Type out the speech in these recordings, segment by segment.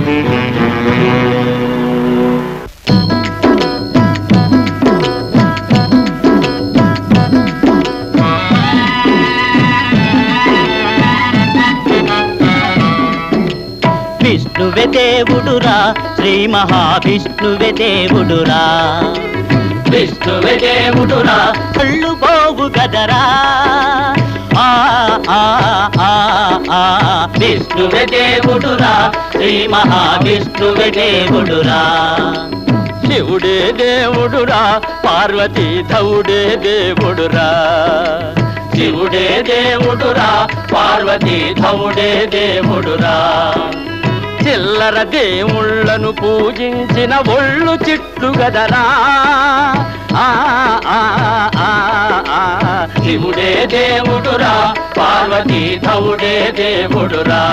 విష్ణువే దేవుడురా శ్రీ మహావిష్ణువే దేవుడురా విష్ణువే దేవుడురా కళ్ళు పోవు గదరా ఆ ఆ ఆ ఆ విష్ణువే దేవుడురా శ్రీ మహావిష్ణువే దేవుడురా శివుడే దేవుడురా పార్వతీ ధవుడే దేవుడురా శివుడే దేవుడురా పార్వతీ ధవుడే దేవుడురా చిల్లర దేవుళ్ళను పూజించిన ఒళ్ళు చిట్లు గదరా ఆ, ఆ, ఆ, ఆ. శివుడే దేవుడురా పార్వతీ ధవుడే దేవుడురా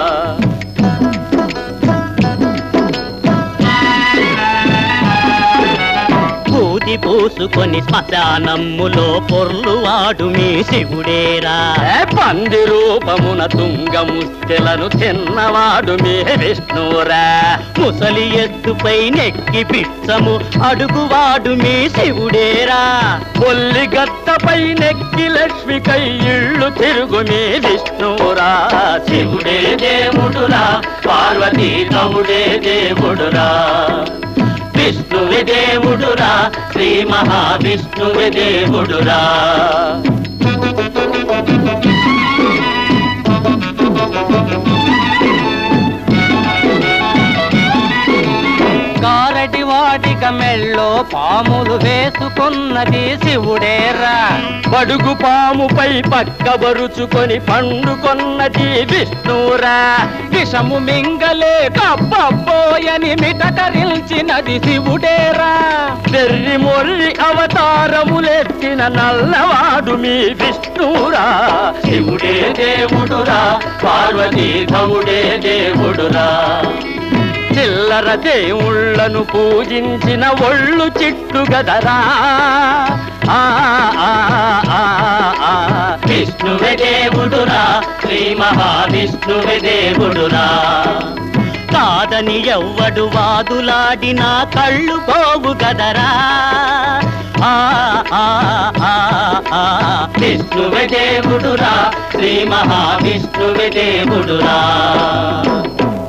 బూది పూసుకొని శ్మశానమ్ములో పొర్లు వాడు మీ శివుడేరా పంది రూపమున తుంగముస్తెలను తిన్నవాడు మీ విష్ణురా ముసలి ఎద్దుపై నెక్కి పిచ్చము అడుగువాడు మీ శివుడేరా కొల్లి గత్తపై నెక్కి లక్ష్మికై ఇళ్ళు తిరుగు మీ విష్ణురా శివుడే దేవుడురా పార్వతీ తవుడే దేవుడురా విష్ణువే దేవుడురా శ్రీ మహావిష్ణువే దేవుడురా కారటి వాటిక మెళ్ళో పాములు వేసుకున్నది శివుడేరా బడుగు పాముపై పక్క బరుచుకొని పండుకొన్నది విష్ణురా విషము మింగలే కప్పబోయని మిటకరిల్చినది శివుడేరా వెర్రి మొర్రి అవతారములెత్తిన నల్లవాడు మీ విష్ణురా శివుడే దేవుడురా పార్వతీ ధవుడే దేవుడురా చిల్లర దేవుళ్ళను పూజించిన ఒళ్ళు చిట్టు గదరా ఆ, ఆ, ఆ, ఆ. విష్ణువే దేవుడురా శ్రీ మహావిష్ణువే దేవుడురా కాదని ఎవ్వడు వాదులాడినా కళ్ళు పోవు గదరా ఆ, ఆ, ఆ, ఆ. విష్ణువే దేవుడురా శ్రీ మహావిష్ణువే దేవుడురా